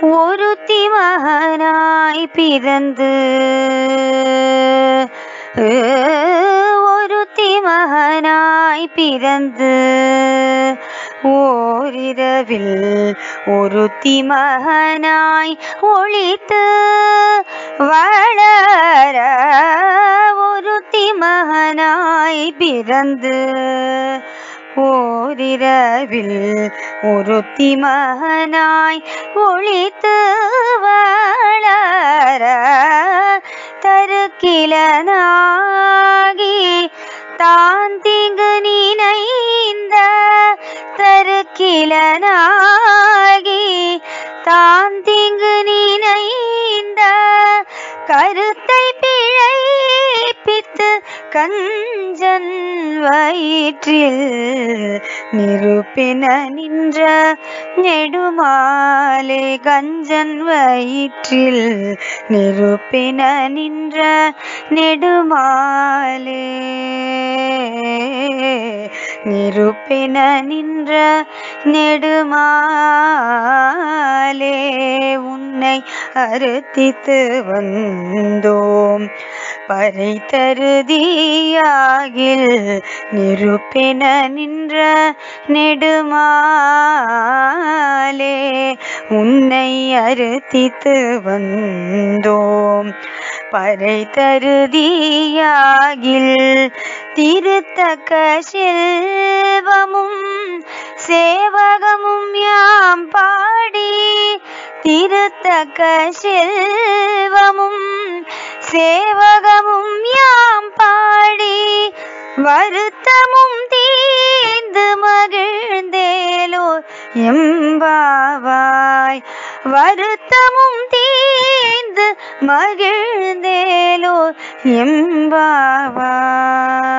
ஒருத்தி மகனாய் பிறந்து ஒருத்தி மகனாய் பிறந்து ஓரிரவில் ஒருத்தி மகனாய் ஒளித்து வளர ஒருத்தி மகனாய் பிறந்து ஓரிரவில் ஒருத்தி மகனாய் ஒளித்து வளர தருக்கிலனாகி தான் தீங்கு நினைந்த தருக்கிலனாகி தான் தீங்கு நினைந்த கருத்தை பிழைப்பித்து கஞ்சன் வயிற்றில் நிருப்பின நின்ற நெடுமாலே கஞ்சன் வயிற்றில் நிருப்பின நின்ற நெடுமாலே நிருப்பின நின்ற நெடுமாலே உன்னை அறுத்தித்து வந்தோம் பறை தருதியாகில் நிருப்பின நின்ற நெடுமாலே உன்னை அறுத்தித்து வந்தோம் பறை தருதியாகில் திருத்தக்க செல்வமும் சேவகமும் யாம் பாடி திருத்தக்க செல்வமும் சேவகமும் யாம் பாடி வருத்தமும் தீர்ந்து மகிழ்ந்தேலோ எம்பாவாய் வருத்தமும் தீர்ந்து மகிழ்ந்தேலோ எம்பாவாய்